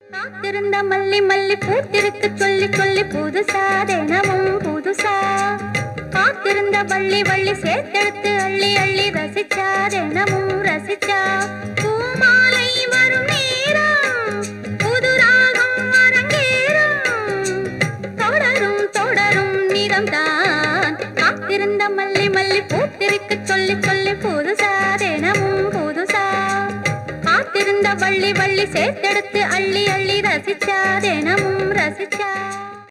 காத்திருந்த மல்லி மல்லி பூத்திருக்கு சொல்லி சொல்லி புதுசா தினமும் புதுசா காத்திருந்த வள்ளி வள்ளி சேர்த்தெடுத்து அள்ளி அள்ளி ரசிச்சா தினமும் ரசிச்சா பூமாலை வரும் நேரம் புது ராகம் அரங்கேறும் தொடரும் தொடரும் நிறம்தான் காத்திருந்த மல்லி மல்லி பூத்திருக்கு சொல்லி சொல்லி புதுசா தினமும் புதுசா காத்திருந்த வள்ளி வள்ளி சேர்த்தெடுத்து அள்ளி அள்ளி ரசிச்சா தினமும் ரசிச்சா